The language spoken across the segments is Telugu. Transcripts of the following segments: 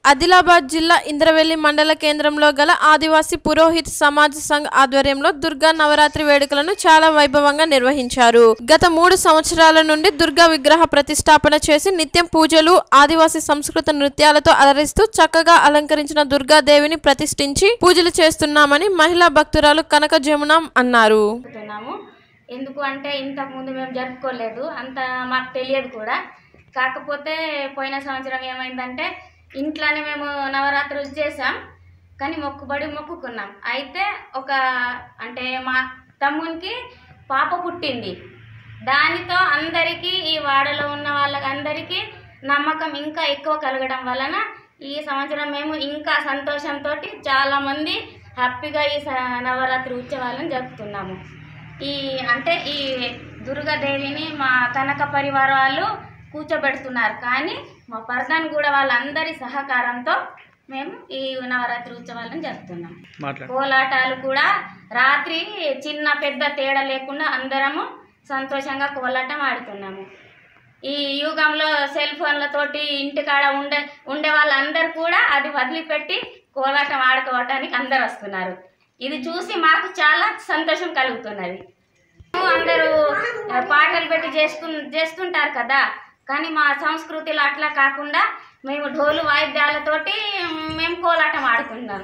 ఆదిలాబాద్ జిల్లా ఇంద్రవెల్లి మండల కేంద్రంలో గల ఆదివాసీ పురోహిత్ సమాజ్ సంఘ్ ఆధ్వర్యంలో దుర్గా నవరాత్రి వేడుకలను చాలా వైభవంగా నిర్వహించారు గత మూడు సంవత్సరాల నుండి దుర్గా విగ్రహ ప్రతిష్టాపన చేసి నిత్యం పూజలు ఆదివాసీ సంస్కృత నృత్యాలతో అలరిస్తూ చక్కగా అలంకరించిన దుర్గాదేవిని ప్రతిష్ఠించి పూజలు చేస్తున్నామని మహిళా భక్తురాలు కనక జమున అన్నారు జరుపుతున్నాము ఎందుకు అంటే ఇంతకుముందు మేము జరుపుకోలేదు అంత మాకు తెలియదు కూడా కాకపోతే పోయిన సంవత్సరం ఏమైందంటే ఇంట్లోనే మేము నవరాత్రులు చేసాం కానీ మొక్కుబడి మొక్కుకున్నాం అయితే ఒక అంటే మా తమ్మునికి పాప పుట్టింది దానితో అందరికీ ఈ వాడలో ఉన్న వాళ్ళకందరికీ నమ్మకం ఇంకా ఎక్కువ కలగడం వలన ఈ సంవత్సరం మేము ఇంకా సంతోషంతో చాలామంది హ్యాపీగా ఈ స- నవరాత్రి ఉత్సవాలను జరుపుతున్నాము ఈ అంటే ఈ దుర్గాదేవిని మా కనక పరివార వాళ్ళు కూర్చోబెడుతున్నారు కానీ మా పర్దాన్ కూడా వాళ్ళందరి సహకారంతో మేము ఈ నవరాత్రి ఉత్సవాలను జరుపుతున్నాం కోలాటాలు కూడా రాత్రి చిన్న పెద్ద తేడా లేకుండా అందరము సంతోషంగా కోలాటం ఆడుతున్నాము ఈ యుగంలో సెల్ ఫోన్లతోటి ఇంటికాడ ఉండే ఉండే వాళ్ళందరూ కూడా అది వదిలిపెట్టి కోలాటం ఆడుకోవటానికి అందరు వస్తున్నారు ఇది చూసి మాకు చాలా సంతోషం కలుగుతున్నది అందరూ ఆ, పాటలు పెట్టి చేసుకు చేస్తుంటారు కదా కానీ మా సంస్కృతిలో అట్లా కాకుండా మేము ఢోలు వాయిద్యాలతోటి మేము కోలాటం ఆడుతున్నాం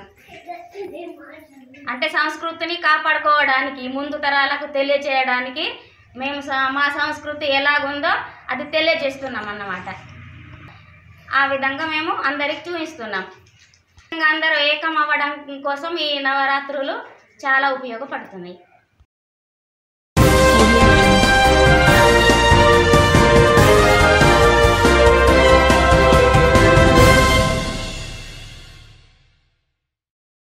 అంటే సంస్కృతిని కాపాడుకోవడానికి ముందు తరాలకు తెలియచేయడానికి మేము స- మా సంస్కృతి ఎలాగుందో అది తెలియజేస్తున్నాం అన్నమాట ఆ విధంగా మేము అందరికి చూపిస్తున్నాం ఇంకా అందరూ ఏకం అవ్వడం కోసం ఈ నవరాత్రులు చాలా ఉపయోగపడుతున్నాయి